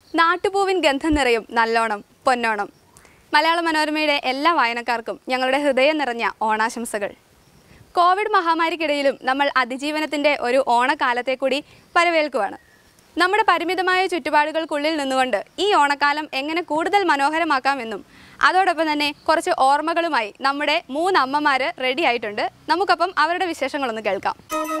നാട്ടുപൂവിൻ ഗന്ധം നിറയും നല്ലോണം പൊന്നോണം മലയാള മനോരമയുടെ എല്ലാ വായനക്കാർക്കും ഞങ്ങളുടെ ഹൃദയം നിറഞ്ഞ ഓണാശംസകൾ കോവിഡ് മഹാമാരിക്കിടയിലും നമ്മൾ അതിജീവനത്തിൻ്റെ ഒരു ഓണക്കാലത്തെ കൂടി വരവേൽക്കുവാണ് നമ്മുടെ പരിമിതമായ ചുറ്റുപാടുകൾക്കുള്ളിൽ നിന്നുകൊണ്ട് ഈ ഓണക്കാലം എങ്ങനെ കൂടുതൽ മനോഹരമാക്കാമെന്നും അതോടൊപ്പം തന്നെ കുറച്ച് ഓർമ്മകളുമായി നമ്മുടെ മൂന്ന് അമ്മമാർ റെഡി ആയിട്ടുണ്ട് നമുക്കൊപ്പം അവരുടെ വിശേഷങ്ങളൊന്ന് കേൾക്കാം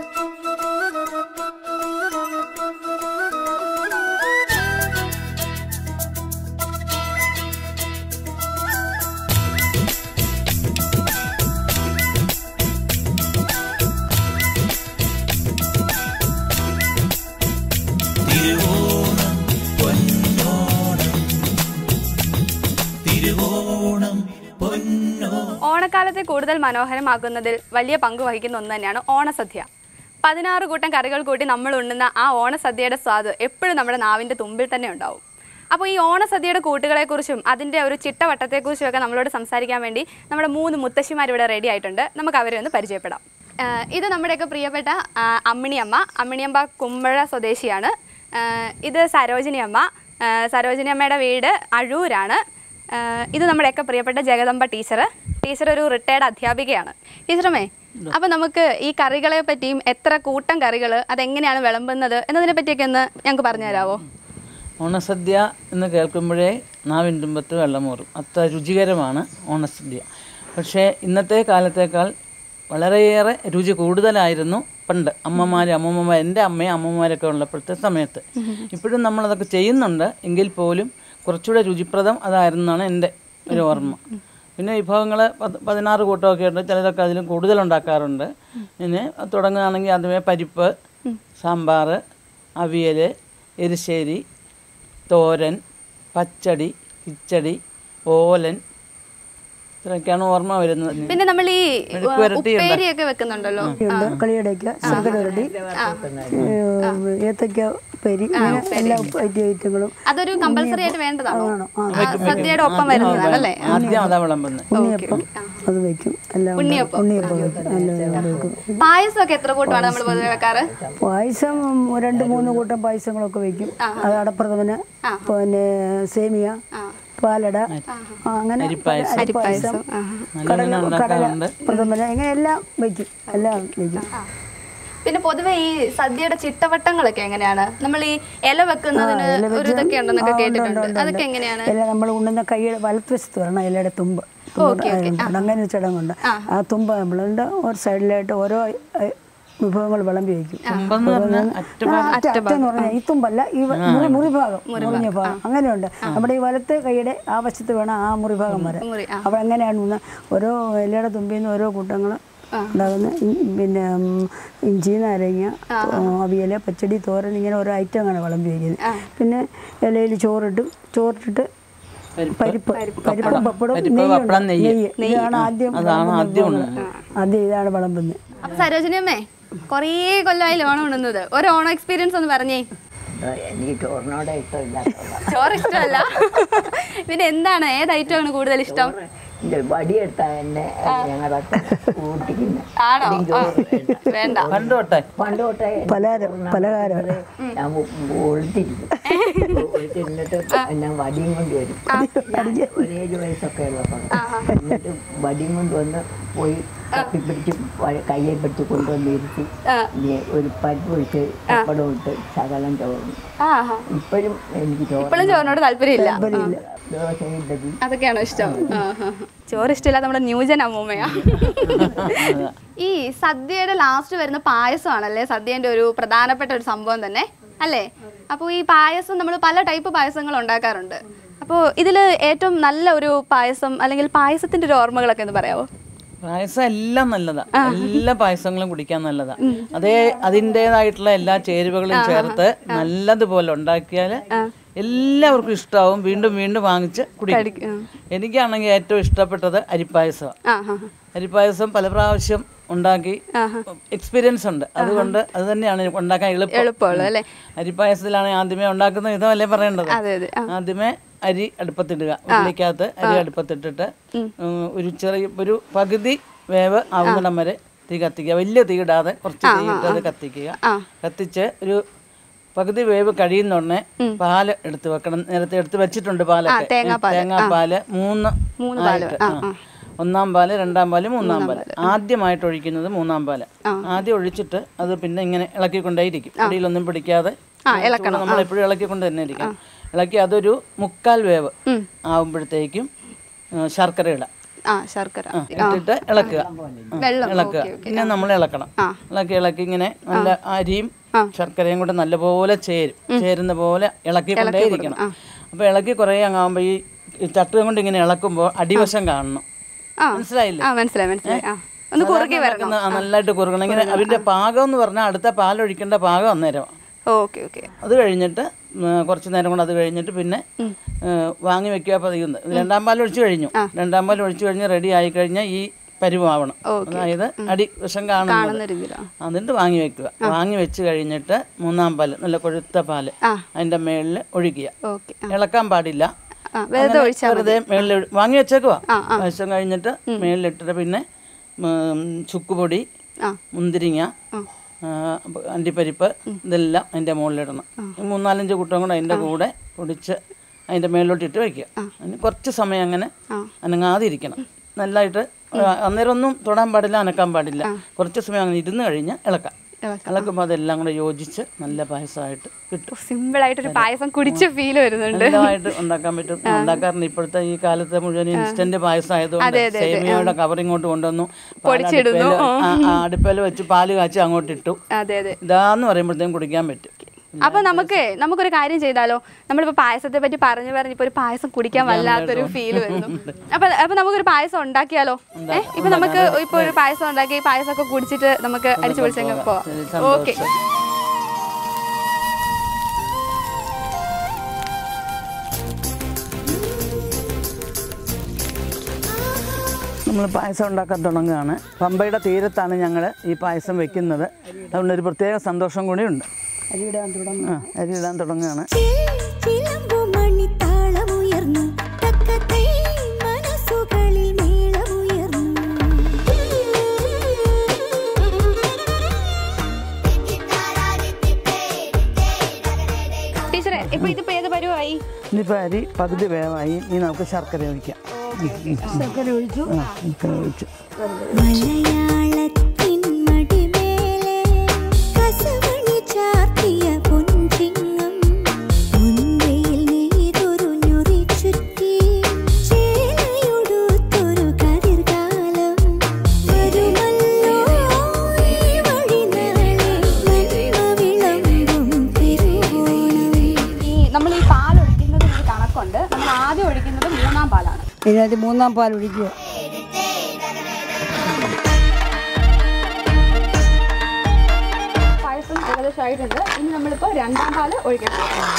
തിരുവോണം പൊന്നോണം തിരുവോണം പൊന്നോ ഓണക്കാലത്തെ കൂടുതൽ മനോഹരമാക്കുന്നതിൽ വലിയ പങ്ക് വഹിക്കുന്ന ഒന്ന് തന്നെയാണ് ഓണസദ്യ പതിനാറ് കൂട്ടം കറികൾ കൂട്ടി നമ്മൾ ഉണ്ണുന്ന ആ ഓണസദ്യയുടെ സ്വാദ് എപ്പോഴും നമ്മുടെ നാവിൻ്റെ തുമ്പിൽ തന്നെ ഉണ്ടാവും അപ്പോൾ ഈ ഓണസദ്യയുടെ കൂട്ടുകളെക്കുറിച്ചും അതിൻ്റെ ഒരു ചിട്ടവട്ടത്തെക്കുറിച്ചും ഒക്കെ നമ്മളോട് സംസാരിക്കാൻ വേണ്ടി നമ്മുടെ മൂന്ന് മുത്തശ്ശിമാർ ഇവിടെ റെഡി ആയിട്ടുണ്ട് നമുക്ക് അവരെ ഒന്ന് പരിചയപ്പെടാം ആഹ് ഇത് നമ്മുടെയൊക്കെ പ്രിയപ്പെട്ട ആഹ് അമ്മിണിയമ്മ അമ്മിണിയമ്മ കുമ്പഴ സ്വദേശിയാണ് ആഹ് ഇത് സരോജിനി അമ്മ ആഹ് സരോജിനി അമ്മയുടെ വീട് അഴൂരാണ് ആഹ് ഇത് നമ്മുടെയൊക്കെ പ്രിയപ്പെട്ട ജഗദമ്പ ടീച്ചർ ടീച്ചർ ഒരു റിട്ടയർഡ് അധ്യാപികയാണ് ടീച്ചറമ്മേ അപ്പൊ നമുക്ക് ഈ കറികളെ പറ്റിയും എത്ര കൂട്ടം കറികൾ അതെങ്ങനെയാണ് വിളമ്പുന്നത് എന്നതിനെ പറ്റിയൊക്കെ ഒന്ന് ഞങ്ങൾക്ക് പറഞ്ഞു തരാമോ ഓണസദ്യ എന്ന് കേൾക്കുമ്പോഴേ നാവിൻ തുമ്പത്ത് വെള്ളമൂറും അത്ര രുചികരമാണ് ഓണസദ്യ പക്ഷേ ഇന്നത്തെ കാലത്തേക്കാൾ വളരെയേറെ രുചി കൂടുതലായിരുന്നു പണ്ട് അമ്മമാർ അമ്മമ്മമാർ എൻ്റെ അമ്മയും അമ്മമാരൊക്കെ ഉള്ളപ്പോഴത്തെ സമയത്ത് ഇപ്പോഴും നമ്മളതൊക്കെ ചെയ്യുന്നുണ്ട് എങ്കിൽ പോലും കുറച്ചുകൂടെ രുചിപ്രദം അതായിരുന്നാണ് എൻ്റെ ഒരു ഓർമ്മ പിന്നെ വിഭവങ്ങൾ പതിനാറ് കൂട്ടമൊക്കെ ഉണ്ട് ചിലരൊക്കെ അതിലും കൂടുതൽ ഉണ്ടാക്കാറുണ്ട് പിന്നെ തുടങ്ങുകയാണെങ്കിൽ ആദ്യമേ പരിപ്പ് സാമ്പാർ അവിയൽ എരിശ്ശേരി തോരൻ പച്ചടി കിച്ചടി ഓലൻ ഇത്രയൊക്കെയാണ് ഓർമ്മ വരുന്നത് പിന്നെ നമ്മൾ ഈ മെഴുക്ക് വരട്ടിയുണ്ട്. ഉപ്പേരിയൊക്കെ വെക്കുന്നുണ്ടല്ലോ ഉണ്ട് കളിയടയ്ക്ക ശർക്കരവരട്ടി ഏത്തയ്ക്ക ഉപ്പേരി ഇങ്ങനെ എല്ലാ ഉപ്പേരി ഐറ്റങ്ങളും അതൊരു കമ്പൽസറി ആയിട്ട് വേണ്ടതാണോ ആണോ? ആ. ആ, സദ്യയുടെ ഒപ്പം വരുന്നതാണ് അല്ലേ ആദ്യം അതാ വിളമ്പുന്നത് ഉണ്ണിയപ്പം അത് വെക്കും എല്ലാം ഉണ്ട്. ഉണ്ണിയപ്പം. ഉണ്ണിയപ്പം വെക്കും എല്ലാം വെക്കും പായസമൊക്കെ എത്ര കൂട്ടമാണ് നമ്മൾ പൊതുവെ വെക്കാറ് പായസം രണ്ട് മൂന്ന് കൂട്ടം പായസങ്ങളൊക്കെ വെക്കും അത് അടപ്രഥമന് പിന്നെ സേമിയ പാലട ആ, അങ്ങനെ അരിപ്പായസം. അരിപ്പായസം അങ്ങനെ കടല ഉണ്ടാക്കാറുണ്ട് പ്രഥമന് ഇങ്ങനെ എല്ലാം വെക്കും എല്ലാം വെക്കും പിന്നെ പൊതുവെ ഈ സദ്യയുടെ ചിട്ടവട്ടങ്ങളൊക്കെ എങ്ങനെയാണ് നമ്മൾ ഈ ഇല വെക്കുന്നതിന് ഒരു ഇതൊക്കെ ഉണ്ടെന്നൊക്കെ കേട്ടിട്ടുണ്ട് അതൊക്കെ എങ്ങനെയാണ് ഇല നമ്മൾ ഉണ്ണുന്ന കൈയുടെ വലത്തുവശത്ത് വരണം ഇലയുടെ തുമ്പ് തുമ്പ് ഉണ്ട്. അങ്ങനെ ഒരു ചടങ്ങുണ്ട് ആ തുമ്പ് നമ്മളുണ്ട് ഒരു സൈഡിലായിട്ട് ഓരോ ഏ, വിഭവങ്ങൾ വിളമ്പി വയ്ക്കും തുമ്പെന്ന് പറഞ്ഞാൽ അറ്റ ആ, അറ്റ അറ്റെന്ന് പറഞ്ഞാൽ ഈ തുമ്പല്ല ഈ വ- മുറി മുറി ഭാഗം മുറിഞ്ഞ ഭാഗം അങ്ങനെയുണ്ട് നമ്മുടെ ഈ വലത്തെ കൈയുടെ ആ വശത്ത് വേണം ആ മുറി ഭാഗം വരെ മുറി, ആ. അപ്പോൾ അങ്ങനെയാണ് ഉണ്ണ ഓരോ ഇലയുടെ തുമ്പിൽ നിന്ന് ഓരോ കൂട്ടങ്ങൾ ഉണ്ടാകുന്ന ഇ- പിന്നെ ഉം, ഇഞ്ചി നാരങ്ങ അവിയൽ പച്ചടി തോരൻ ഇങ്ങനെ ഓരോ ഐറ്റമാണ് വിളമ്പി വയ്ക്കുന്നത് പിന്നെ ഇലയിൽ ചോറിട്ട് ചോറിട്ടിട്ട് പരിപ്പ് പരിപ്പും പപ്പടവും പരിപ്പ്, പപ്പടം, നെയ്യ്. നെയ്യ് ഇതാണ് ആദ്യം അതാണ് വിളമ്പുന്ന ആദ്യം വിഭവങ്ങൾ. ആദ്യം ഇതാണ് വിളമ്പുന്നത് അപ്പൊ സരോജിനി അമ്മേ കുറേ കൊല്ലമായി ഓണം ഉണ്ണുന്നത് ഒരു ഓണം എക്സ്പീരിയൻസ് ഒന്ന് പറഞ്ഞേ എനിക്ക് ചോറിനോട് ഇഷ്ടമില്ല ചോറ് ഇഷ്ടമല്ല പിന്നെ എന്താണ് ഏത് ഐറ്റമാണ് കൂടുതൽ ഇഷ്ടം എന്റെ വടിയെടുത്താ എന്നെ ഞങ്ങളൊക്കെ കൂട്ടിക്കുന്നു ആണോ ആ, വേണ്ട പണ്ട് തൊട്ടേ പണ്ട് തൊട്ടേ പലഹാരം പലഹാരം ഞാൻ ഒളിത്തിരിക്കും ഒളിത്തിരുന്നിട്ട് ഞാൻ വടിയും കൊണ്ട് വരും ഞാൻ ഒരു ഏഴ് വയസ്സൊക്കെ ഉള്ളപ്പോൾ എന്നിട്ട് വടിയും കൊണ്ട് വന്ന് പോയി തപ്പിപ്പിടിച്ച് വ- കയ്യെ പിടിച്ച് കൊണ്ടുവന്ന് ഇരുത്തി ഇനി ഒരു പരിപ്പ് ഒഴിച്ച് പപ്പടം ഇട്ട് ശകലം ചോറും ആ ഇപ്പോഴും എനിക്ക് ചോറ് ഇപ്പോഴും ചോറിനോട് താല്പര്യമില്ല ദോശ ഇഡലി അതൊക്കെയാണോ ഇഷ്ടം ആ, ആ, ആ. ചോറ് ഇഷ്ടമില്ല നമ്മുടെ ന്യൂജൻ അമ്മൂമ്മയാ ഈ സദ്യയുടെ ലാസ്റ്റ് വരുന്ന പായസമാണല്ലേ സദ്യന്റെ ഒരു പ്രധാനപ്പെട്ട ഒരു സംഭവം തന്നെ അല്ലേ അപ്പോൾ ഈ പായസം നമ്മൾ പല ടൈപ്പ് പായസങ്ങൾ ഉണ്ടാക്കാറുണ്ട് അപ്പോൾ ഇതിൽ ഏറ്റവും നല്ല ഒരു പായസം അല്ലെങ്കിൽ പായസത്തിന്റെ ഒരു ഓർമ്മകളൊക്കെ ഒന്ന് പറയാമോ പായസം എല്ലാം നല്ലതാ എല്ലാ പായസങ്ങളും കുടിക്കാൻ നല്ലതാ അതേ അതിൻ്റെതായിട്ടുള്ള എല്ലാ ചേരുവകളും ചേർത്ത് നല്ലതുപോലെ ഉണ്ടാക്കിയാൽ എല്ലാവർക്കും ഇഷ്ടാവും വീണ്ടും വീണ്ടും വാങ്ങിച്ച് കുടിക്കും എനിക്കാണെങ്കിൽ ഏറ്റവും ഇഷ്ടപ്പെട്ടത് അരിപ്പായസമാണ് ആ ആ അരിപ്പായസം പല പ്രാവശ്യം ഉണ്ടാക്കി എക്സ്പീരിയൻസ് ഉണ്ട് അതുകൊണ്ട് അത് തന്നെയാണ് എനിക്ക് ഉണ്ടാക്കാൻ എളുപ്പം എളുപ്പമുള്ളൂ അല്ലേ അരിപ്പായസത്തിലാണെങ്കിൽ ആദ്യമേ ഉണ്ടാക്കുന്ന വിധമല്ലേ പറയേണ്ടത് അതെ അതെ ആ. ആദ്യമേ അരി അടുപ്പത്തിടുക ഉള്ളിക്കകത്ത് അരി അടുപ്പത്തിട്ടിട്ട് ഉം, ഒരു ചെറിയ ഒരു പകുതി വേവ് ആവുന്നിടം വരെ തീ കത്തിക്കുക വലിയ തീ ഇടാതെ കുറച്ച് തീ ഇട്ട് അത് കത്തിക്കുക കത്തിച്ച് ഒരു പകുതി വേവ് കഴിയുന്ന ഉടനെ പാല് എടുത്ത് വെക്കണം നേരത്തെ എടുത്ത് വെച്ചിട്ടുണ്ട് പാലൊക്കെ തേങ്ങാപ്പാല്. തേങ്ങാപ്പാല് മൂന്ന് മൂന്ന് പാല്. ആയിട്ട്, ആ. ഒന്നാം പാല് രണ്ടാം പാല് മൂന്നാം പാല് ആദ്യമായിട്ട് ഒഴിക്കുന്നത് മൂന്നാം പാല് ആദ്യം ഒഴിച്ചിട്ട് അത് പിന്നെ ഇങ്ങനെ ഇളക്കിക്കൊണ്ടേയിരിക്കും അടിയിലൊന്നും പിടിക്കാതെ നമ്മൾ എപ്പോഴും ഇളക്കിക്കൊണ്ട് തന്നെ ഇരിക്കും ഇളക്കി അതൊരു മുക്കാൽ വേവ് ആവുമ്പോഴത്തേക്കും ആ, ശർക്കര ഇടാം ആ ശർക്കര ആ, ഇട്ടിട്ട് ഇളക്കുക വെള്ളം ഇളക്കുക പിന്നെ നമ്മൾ ഇളക്കണം ഇളക്കി ഇളക്കി ഇങ്ങനെ നല്ല അരിയും ശർക്കരയും കൂടെ നല്ലപോലെ ചേരും ചേരുന്ന പോലെ ഇളക്കിക്കൊണ്ടേയിരിക്കണം അപ്പോൾ ഇളക്കി കുറേ അങ്ങാകുമ്പോൾ ഈ ഈ ചട്ടുകം കൊണ്ട് ഇങ്ങനെ ഇളക്കുമ്പോൾ അടിവശം കാണണം ആ. മനസ്സിലായില്ലേ ആ മനസ്സിലായി മനസ്സിലായി ആ ഒന്ന് കുറുക്കി വരണം ഇളക്കുന്ന- ആ, നല്ലതായിട്ട് കുറുക്കണം ഇങ്ങനെ അതിന്റെ പാകം എന്ന് പറഞ്ഞാൽ അടുത്ത പാലൊഴിക്കേണ്ട പാകം അന്നേരം ഓക്കെ ഓക്കെ അത് കഴിഞ്ഞിട്ട് ഉം, കുറച്ച് നേരം കൊണ്ട് അത് കഴിഞ്ഞിട്ട് പിന്നെ ഉം, വാങ്ങി വെക്കുക പതിയുന്നത് രണ്ടാം പാൽ ഒഴിച്ച് കഴിഞ്ഞു രണ്ടാം പാൽ ഒഴിച്ച് കഴിഞ്ഞ് റെഡി ആയി കഴിഞ്ഞാൽ ഈ പരുവാവണം അതായത് അടി വിഷം കാണുന്നത് കാണുന്ന രീതിയിലാ എന്നിട്ട് വാങ്ങി വെക്കുക വാങ്ങി വെച്ച് കഴിഞ്ഞിട്ട് മൂന്നാം പാല് നല്ല കൊഴുത്ത പാല് ആ. അതിന്റെ മേളിൽ ഒഴിക്കുക ഓക്കെ ഇളക്കാൻ പാടില്ല ആ വെറുതെ അങ്ങനെ ഒഴിച്ചാൽ വെറുതെ മേളിൽ ഒഴി- വാങ്ങി വെച്ചേക്കുവാ വശം കഴിഞ്ഞിട്ട് മേളിലിട്ടിട്ട് പിന്നെ ഉം, ചുക്കുപൊടി ആ. മുന്തിരിങ്ങ ആ, അപ്പൊ അണ്ടിപ്പരിപ്പ് ഇതെല്ലാം അതിൻ്റെ മുകളിലിടണം ഈ മൂന്നാലഞ്ച് കൂട്ടം കൂടെ അതിൻ്റെ കൂടെ പൊടിച്ച് അതിൻ്റെ മേളിലോട്ട് ഇട്ട് വയ്ക്കുക അതിന് കുറച്ച് സമയം അങ്ങനെ അനങ്ങാതിരിക്കണം നല്ലതായിട്ട് ആ, അന്നേരം ഒന്നും തൊടാൻ പാടില്ല അനക്കാൻ പാടില്ല കുറച്ച് സമയം അങ്ങനെ ഇരുന്ന് കഴിഞ്ഞാൽ ഇളക്കാം ഇളക്കുമ്പോൾ അതെല്ലാം കൂടെ യോജിച്ച് നല്ല പായസമായിട്ട് കിട്ടും സിമ്പിൾ ആയിട്ടൊരു പായസം കുടിച്ച ഫീൽ വരുന്നുണ്ട് നല്ലതായിട്ട് ഉണ്ടാക്കാൻ പറ്റും ഉണ്ടാക്കാറുണ്ട് ഇപ്പോഴത്തെ ഈ കാലത്ത് മുഴുവൻ ഇൻസ്റ്റന്റ് പായസം ആയതുകൊണ്ട് സേമിയയുടെ കവർ ഇങ്ങോട്ട് കൊണ്ടുവന്നു പൊടിച്ചിടുന്നു. അടുപ്പയിൽ വെച്ച് പാല് കാച്ചി അങ്ങോട്ട് ഇട്ടു അതെ അതെ ഇതാന്ന് പറയുമ്പോഴത്തേക്കും കുടിക്കാൻ പറ്റും അപ്പൊ നമുക്ക് നമുക്കൊരു കാര്യം ചെയ്താലോ നമ്മളിപ്പോ പായസത്തെ പറ്റി പറഞ്ഞു പറഞ്ഞ് ഇപ്പൊ ഒരു പായസം കുടിക്കാൻ വല്ലാത്തൊരു ഫീൽ വരുന്നു അപ്പൊ അപ്പൊ നമുക്കൊരു പായസം ഉണ്ടാക്കിയാലോ ഏഹ് ഇപ്പൊ നമുക്ക് ഇപ്പൊ ഒരു പായസം ഉണ്ടാക്കി ഈ പായസം ഒക്കെ കുടിച്ചിട്ട് നമുക്ക് അടിച്ചു പൊളിച്ചങ്ങ് ശരി, പോവാം സന്തോഷം. ഓക്കെ നമ്മൾ പായസം ഉണ്ടാക്കാൻ തുടങ്ങുകയാണ് പമ്പയുടെ തീരത്താണ് ഞങ്ങൾ ഈ പായസം വെക്കുന്നത് അതുകൊണ്ട് ഒരു പ്രത്യേക സന്തോഷം കൂടിയുണ്ട് അരിയിടാൻ തുടങ്ങും ആ അരി ഇടാൻ തുടങ്ങുകയാണ് ചിലമ്പുമണിത്താളമുയർന്നു തക്കത്തൈ മനസ്സുകളിൽ മേളമുയർന്നു ടീച്ചറെ ഇപ്പൊ ഇതിപ്പോ ഏത് പരുവായി ഇനിയിപ്പോൾ അരി പകുതി വേവായി ഇനി നമുക്ക് ശർക്കര ഒഴിക്കാം ശർക്കര ഒഴിച്ചു ആ ശർക്കര ഒഴിച്ചു മലയാളത്തിൻ മടിമേലെ കസവണി ചാർത്തിയ പൊൻചിങ്ങം മുൻവെയിൽ നെയ്തൊരു ഞൊറി ചുറ്റി ചേലയുടുത്തൊരു കതിർകാലം വരുമല്ലോ ഈ വഴിനാളെ നന്മ വിളമ്പും തിരുവോണം ഈ നമ്മൾ ഈ പാൽ ഒഴിക്കുന്നത് ഒരു കണക്കുണ്ട് നമ്മൾ ആദ്യം ഒഴിക്കുന്നത് മൂന്നാം പാലാണ് ഇതിനകത്ത് മൂന്നാം പാൽ ഒഴിക്കുക പായസം ഏകദേശം ആയിട്ടുണ്ട് ഇനി നമ്മളിപ്പോ രണ്ടാം പാല് ഒഴിക്കാൻ പോകും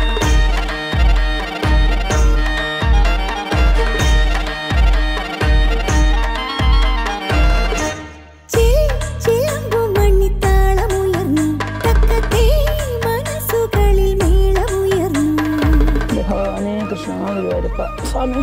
ചിലമ്പുമണിത്താളമുയർന്നു തക്കത്തേ മനസ്സുകളിൽ മേളമുയർന്നു ഭഗവാനേ കൃഷ്ണ ഗുരുവായൂരപ്പ സ്വാമി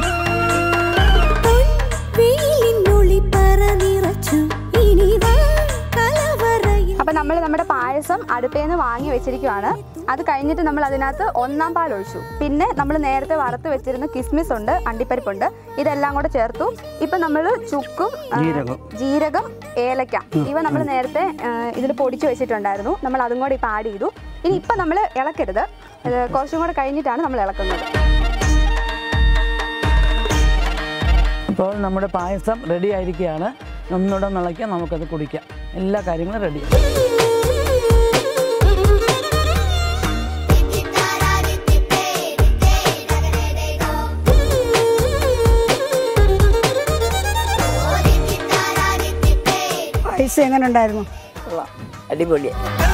വെയിലിനുള്ളി പറ നിറച്ചു ഇനി വാ കലവറയിൽ അപ്പൊ നമ്മൾ നമ്മുടെ പായസം അടുപ്പേന്ന് വാങ്ങി വെച്ചിരിക്കുവാണ് അത് കഴിഞ്ഞിട്ട് നമ്മൾ അതിനകത്ത് ഒന്നാം പാൽ ഒഴിച്ചു പിന്നെ നമ്മൾ നേരത്തെ വറുത്ത് വെച്ചിരുന്ന കിസ്മിസ് ഉണ്ട് അണ്ടിപ്പരിപ്പുണ്ട് ഇതെല്ലാം കൂടെ ചേർത്തു ഇപ്പൊ നമ്മൾ ചുക്കും ആ, ജീരകം. ജീരകം ഏലക്ക ഇവ നമ്മൾ നേരത്തെ ഇതിൽ പൊടിച്ചു വെച്ചിട്ടുണ്ടായിരുന്നു നമ്മൾ അതും കൂടെ ഇപ്പൊ ആഡ് ചെയ്തു ഇനി ഇപ്പൊ നമ്മൾ ഇളക്കരുത് ഇത് കുറച്ചും കൂടെ കഴിഞ്ഞിട്ടാണ് നമ്മൾ ഇളക്കുന്നത് അപ്പോൾ നമ്മുടെ പായസം റെഡി ആയിരിക്കുകയാണ് ഒന്നുകൂടെ നിളയ്ക്കാം നമുക്കത് കുടിക്കാം എല്ലാ കാര്യങ്ങളും റെഡി പായസം എങ്ങനെ ഉണ്ടായിരുന്നു അടിപൊളിയാണ്